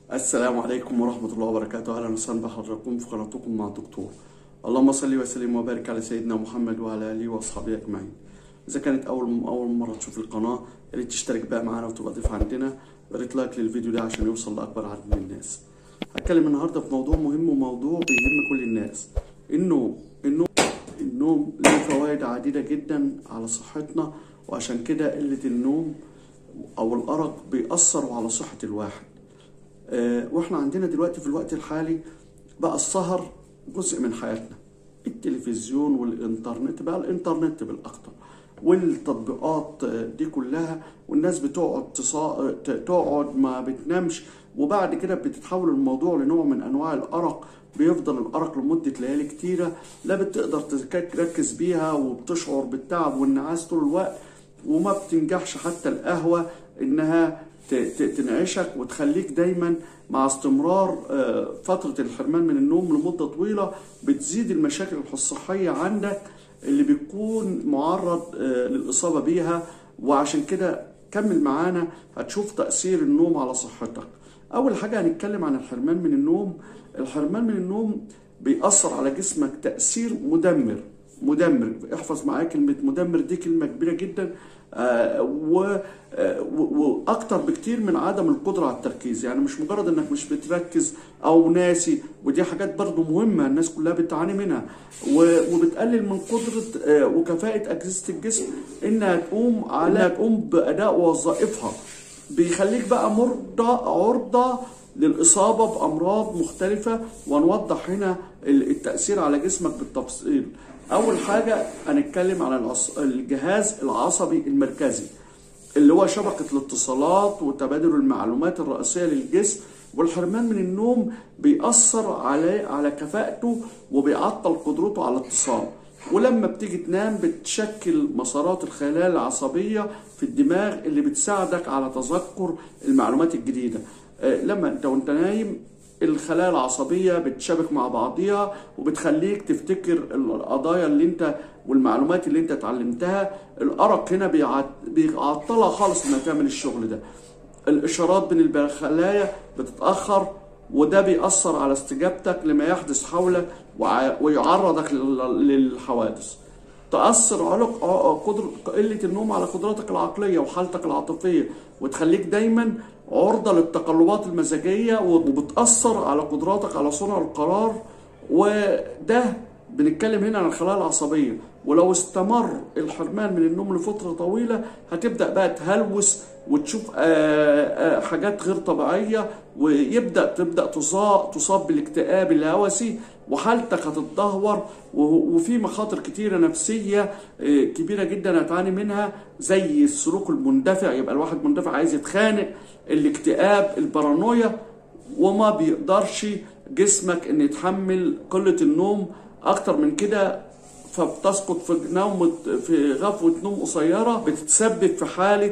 السلام عليكم ورحمة الله وبركاته أهلا وسهلا بحضراتكم في قناتكم مع الدكتور اللهم صل وسلم وبارك على سيدنا محمد وعلى آله وأصحابه أجمعين إذا كانت أول أول مرة تشوف القناة يا ريت تشترك بقى معانا وتبقى ضيف عندنا يا ريت لايك للفيديو ده عشان يوصل لأكبر عدد من الناس هتكلم النهاردة في موضوع مهم وموضوع بيهم كل الناس النوم النوم النوم له فوائد عديدة جدا على صحتنا وعشان كده قلة النوم أو الأرق بيأثروا على صحة الواحد آه، واحنا عندنا دلوقتي في الوقت الحالي بقى السهر جزء من حياتنا التلفزيون والانترنت بقى الانترنت بالاكتر والتطبيقات آه، دي كلها والناس بتقعد تصا... ت- تقعد ما بتنامش وبعد كده بتتحول الموضوع لنوع من انواع الارق بيفضل الارق لمده ليالي كتيره لا بتقدر تك- تركز بيها وبتشعر بالتعب والنعاس طول الوقت وما بتنجحش حتى القهوة إنها ت- ت- تنعشك وتخليك دايما مع استمرار آه، فترة الحرمان من النوم لمدة طويلة بتزيد المشاكل الصحية عندك اللي بيكون معرض آه، للإصابة بيها وعشان كده كمل معانا هتشوف تأثير النوم على صحتك أول حاجة هنتكلم عن الحرمان من النوم الحرمان من النوم بيأثر على جسمك تأثير مدمر مدمر احفظ معايا كلمة مدمر دي كلمة كبيرة جدا آه، و- آه، و- واكتر بكتير من عدم القدرة على التركيز يعني مش مجرد انك مش بتركز او ناسي ودي حاجات برضو مهمة الناس كلها بتعاني منها و- وبتقلل من قدرة آه، وكفاءة اجهزة الجسم انها تقوم على تقوم باداء وظائفها بيخليك بقى مرضى عرضة للإصابة بأمراض مختلفة ونوضح هنا التأثير على جسمك بالتفصيل أول حاجة هنتكلم عن العص- الجهاز العصبي المركزي اللي هو شبكة الاتصالات وتبادل المعلومات الرئيسية للجسم والحرمان من النوم بيأثر على على كفاءته وبيعطل قدرته على الاتصال ولما بتيجي تنام بتشكل مسارات الخلايا العصبية في الدماغ اللي بتساعدك على تذكر المعلومات الجديدة آه، لما انت وانت نايم الخلايا العصبية بتشابك مع بعضيها وبتخليك تفتكر القضايا اللي انت والمعلومات اللي انت اتعلمتها الأرق هنا بيعط- بيعطلها خالص انها تعمل الشغل ده الإشارات بين الخلايا بتتأخر وده بيأثر على استجابتك لما يحدث حولك وع- ويعرضك لل- للحوادث تأثر علق قدر قلة النوم على قدراتك العقلية وحالتك العاطفية وتخليك دايما عرضة للتقلبات المزاجية وبتأثر على قدراتك على صنع القرار وده بنتكلم هنا عن الخلايا العصبية ولو استمر الحرمان من النوم لفترة طويلة هتبدأ بقى تهلوس وتشوف آه، آه، حاجات غير طبيعية ويبدأ تبدأ تصاب تصاب بالاكتئاب الهوسي وحالتك هتتدهور وه- وفي مخاطر كتيرة نفسية آه، كبيرة جدا هتعاني منها زي السلوك المندفع يبقى الواحد مندفع عايز يتخانق الاكتئاب البارانويا وما بيقدرش جسمك ان يتحمل قلة النوم اكتر من كده فبتسقط في نوم في غفوة نوم قصيرة بتتسبب في حالة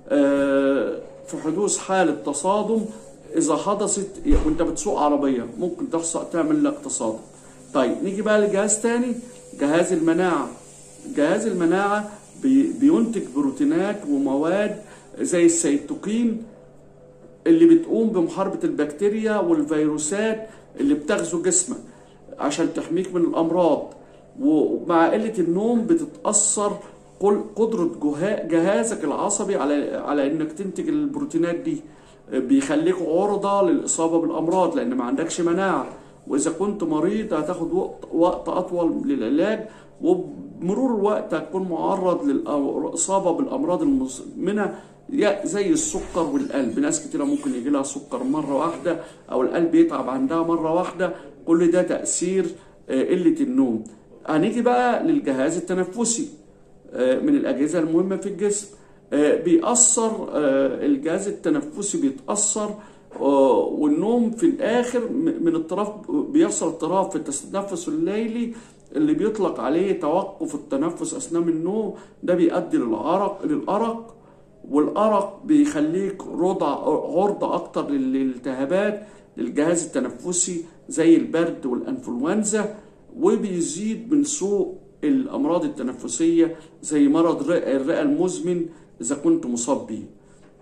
آه، في حدوث حالة تصادم إذا حدثت وأنت بتسوق عربية ممكن تحصل تعمل لك تصادم. طيب نيجي بقى لجهاز تاني جهاز المناعة. جهاز المناعة بي- بينتج بروتينات ومواد زي السيتوكين اللي بتقوم بمحاربة البكتيريا والفيروسات اللي بتغزو جسمك عشان تحميك من الأمراض ومع قلة النوم بتتأثر قل- قدرة جها- جهازك العصبي على على إنك تنتج البروتينات دي بيخليك عرضة للإصابة بالأمراض لأن ما عندكش مناعة وإذا كنت مريض هتاخد وقت, وقت أطول للعلاج وبمرور الوقت هتكون معرض للإصابة بالأمراض المزمنة يا- زي السكر والقلب ناس كتيرة ممكن يجي لها سكر مرة واحدة أو القلب يتعب عندها مرة واحدة كل ده تأثير آه، قلة النوم هنيجي بقى للجهاز التنفسي آه، من الأجهزة المهمة في الجسم آه، بيأثر آه، الجهاز التنفسي بيتأثر آه، والنوم في الآخر م- من اضطراب بيحصل اضطراب في التنفس الليلي اللي بيطلق عليه توقف التنفس أثناء النوم ده بيؤدي للعرق للأرق والأرق بيخليك رضع عرضة أكتر للالتهابات للجهاز التنفسي زي البرد والأنفلونزا وبيزيد من سوء الأمراض التنفسية زي مرض الرئة الرئة المزمن إذا كنت مصاب بيه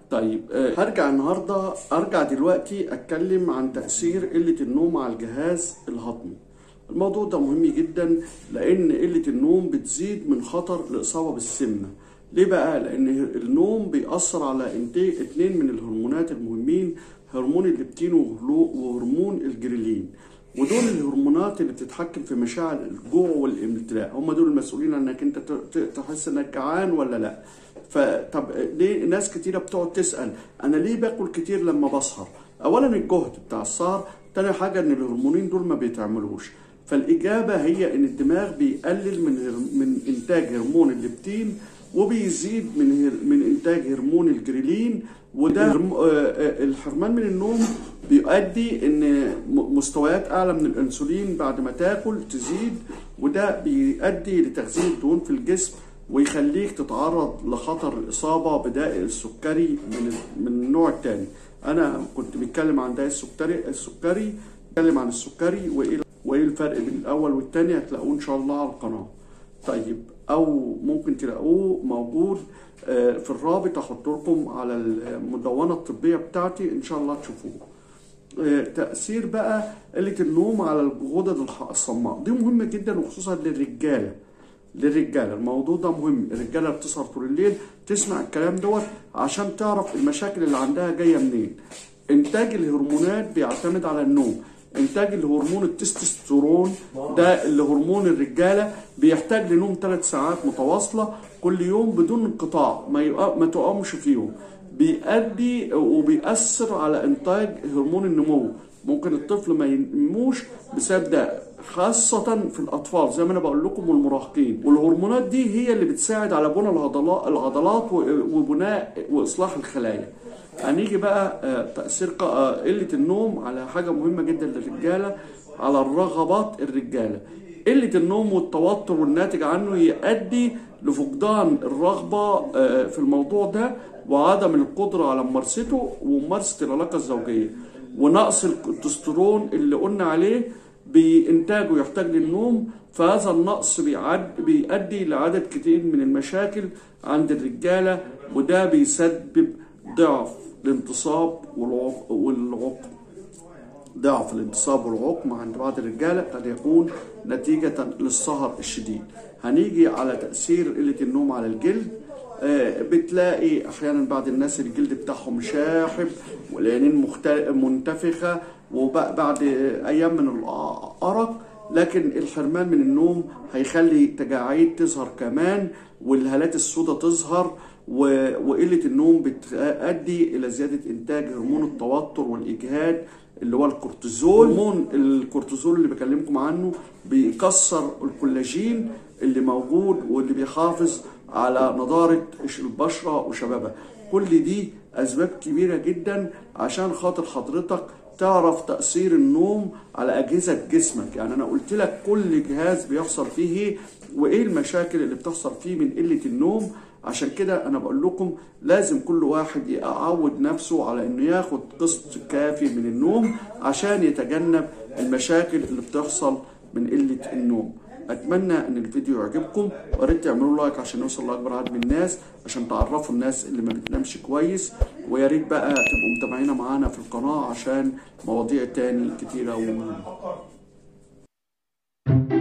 طيب آه، هرجع النهارده ارجع دلوقتي اتكلم عن تاثير قله النوم على الجهاز الهضمي الموضوع ده مهم جدا لان قله النوم بتزيد من خطر الاصابه بالسمنه ليه بقى لان النوم بيأثر على انتاج اتنين من الهرمونات المهمين هرمون الليبتين وهرلو- وهرمون الجريلين ودول الهرمونات اللي بتتحكم في مشاعر الجوع والامتلاء هم دول المسؤولين انك انت ت- ت- تحس انك جعان ولا لا فطب ليه ناس كتيره بتقعد تسال انا ليه باكل كتير لما بسهر اولا الجهد بتاع السهر تاني حاجه ان الهرمونين دول ما بيتعملوش فالاجابه هي ان الدماغ بيقلل من هر- من انتاج هرمون الليبتين وبيزيد من هر- من انتاج هرمون الجريلين وده هرم- آه، آه، الحرمان من النوم بيؤدي ان م- مستويات اعلى من الانسولين بعد ما تاكل تزيد وده بيؤدي لتخزين الدهون في الجسم ويخليك تتعرض لخطر الاصابه بداء السكري من من النوع الثاني انا كنت بتكلم عن داء السكري السكري بتكلم عن السكري وايه وايه الفرق بين الاول والثاني هتلاقوه ان شاء الله على القناه طيب او ممكن تلاقوه موجود آه، في الرابط احط لكم على المدونه الطبيه بتاعتي ان شاء الله تشوفوه آه، تاثير بقى قله النوم على الغدد الح- الصماء دي مهمه جدا وخصوصا للرجاله للرجاله الموضوع ده مهم الرجاله اللي بتسهر طول الليل تسمع الكلام دوت عشان تعرف المشاكل اللي عندها جايه منين انتاج الهرمونات بيعتمد على النوم انتاج الهرمون التستوستيرون ده اللي هرمون الرجاله بيحتاج لنوم ثلاث ساعات متواصله كل يوم بدون انقطاع ما يقا- ما تقومش فيهم بيؤدي وبيأثر على انتاج هرمون النمو ممكن الطفل ما ينموش بسبب ده خاصة في الأطفال زي ما أنا بقول لكم والمراهقين والهرمونات دي هي اللي بتساعد على بناء العضلات العضلات و- وبناء وإصلاح الخلايا هنيجي بقى آه، تأثير ق- آه، قلة النوم على حاجة مهمة جدا للرجالة على الرغبات الرجالة قلة النوم والتوتر والناتج عنه يؤدي لفقدان الرغبة آه، في الموضوع ده وعدم القدرة على ممارسته وممارسة العلاقة الزوجية ونقص التستوستيرون اللي قلنا عليه بإنتاجه يحتاج للنوم فهذا النقص بيعد بيؤدي لعدد كتير من المشاكل عند الرجالة وده بيسبب ضعف الانتصاب والعق- والعقم ضعف الانتصاب والعقم عند بعض الرجالة قد يكون نتيجة للسهر الشديد هنيجي على تأثير قلة النوم على الجلد آه، بتلاقي احيانا بعض الناس الجلد بتاعهم شاحب والعينين مخت- منتفخه وبعد ايام من الارق لكن الحرمان من النوم هيخلي تجاعيد تظهر كمان والهالات السوداء تظهر و- وقله النوم بتؤدي الى زياده انتاج هرمون التوتر والاجهاد اللي هو الكورتيزول هرمون الكورتيزول اللي بكلمكم عنه بيكسر الكولاجين اللي موجود واللي بيحافظ على نضارة البشرة وشبابها كل دي أسباب كبيرة جدا عشان خاطر حضرتك تعرف تأثير النوم على أجهزة جسمك يعني أنا قلت لك كل جهاز بيحصل فيه إيه وإيه المشاكل اللي بتحصل فيه من قلة النوم عشان كده أنا بقول لكم لازم كل واحد يعود نفسه على إنه ياخد قسط كافي من النوم عشان يتجنب المشاكل اللي بتحصل من قلة النوم اتمنى ان الفيديو يعجبكم ويا ريت تعملوا لايك عشان نوصل لاكبر عدد من الناس عشان تعرفوا الناس اللي ما بتنامش كويس ويا ريت بقى تبقوا متابعينا معانا في القناه عشان مواضيع تاني كتيره ومهمه